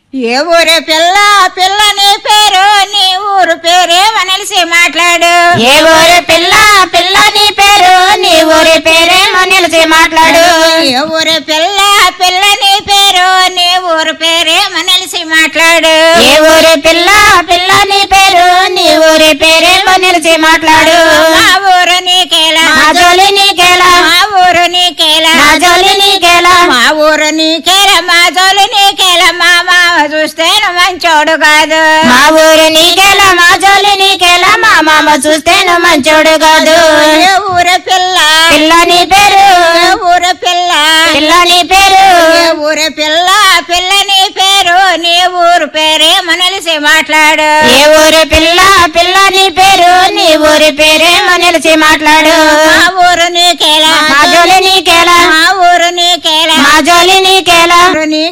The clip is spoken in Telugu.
ఏ ఊరే పిల్ల పిల్ల నీ పేరు నీ ఊరు పేరేమో నిలిసి మాట్లాడు ఏ ఊరి పిల్ల పిల్ల నీ పేరు నీ ఊరి పేరేమో నిలిచి మాట్లాడు ఏ ఊరే పిల్ల పిల్ల నీ పేరు నీ ఊరు పేరేమో నిలిసి మాట్లాడు ఏ ఊరి పిల్ల పిల్ల నీ పేరు నీ ఊరి పేరేమో నిలిచి మాట్లాడు మా ఊరు నీకేలా మా జోలి నీకేలా మా ఊరు నీకేలా మా జోలి నీకేలా మా ఊరు నీకేలా మా జోలు నీకేలా మా మామ చూస్తేను మంచోడు కాదు మా ఊరు నీకేలా మా జోలి నీకేలా మా మామ చూస్తేను మంచోడు కాదు ఏ ఊరే పిల్ల పిల్ల నీ పేరు ఏ ఊరే పిల్ల పిల్ల నీ పేరు ఏ ఊరే పిల్ల పిల్ల నీ పేరు నీ ఊరు పేరేమో నిలిసి మాట్లాడు ఏ ఊరి పిల్ల పిల్ల నీ పేరు నీ ఊరి పేరేమో నిలిచి మాట్లాడు మా ఊరు నీకేలా మా జోలి నీకేలా మా ఊరు నీకేలా మా జోలి నీకేలా ఊరు నీ